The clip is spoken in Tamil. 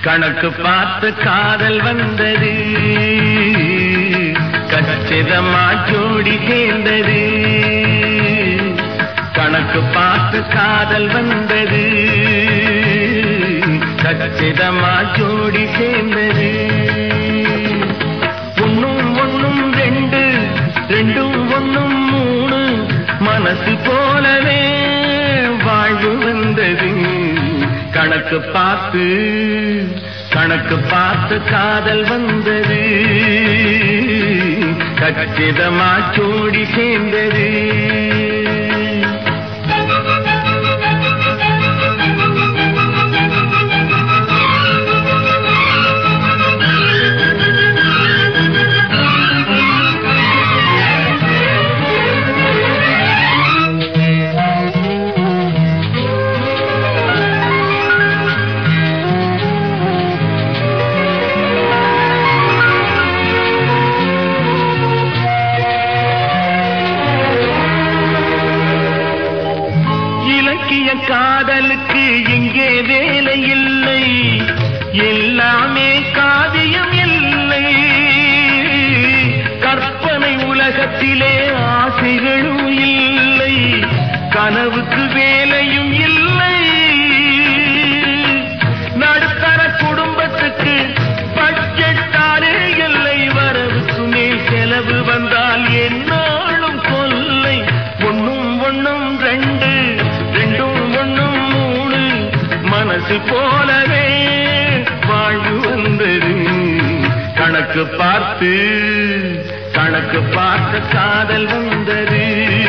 கணக்கு பார்த்து காதல் வந்தது கச்சிதமா ஜோடி சேர்ந்தது கணக்கு பார்த்து காதல் வந்தது கச்சிதமா ஜோடி சேர்ந்தது ஒன்னும் ஒன்னும் ரெண்டு ரெண்டும் ஒன்னும் மூணு மனசு போலவே வாழ்வு வந்தது கணக்கு பார்த்து கணக்கு பார்த்து காதல் வந்தது கச்சிதமா ஜோடி சேர்ந்தது இலக்கிய காதலுக்கு இங்கே வேலை இல்லை எல்லாமே காவியம் இல்லை கற்பனை உலகத்திலே ஆசைகளும் இல்லை கனவுக்கு வேலையும் இல்லை நடுத்தர குடும்பத்துக்கு பட்ஜெட்டாலே இல்லை வரவுக்கு மேல் செலவு வந்தால் என்னாலும் கொல்லை ஒன்னும் ஒன்னும் ரெண்டு ரெண்டும் ஒன்னும் மூணு மனசு போலவே வாழ்வு வந்தது கணக்கு பார்த்து கணக்கு பார்த்து காதல் வந்தது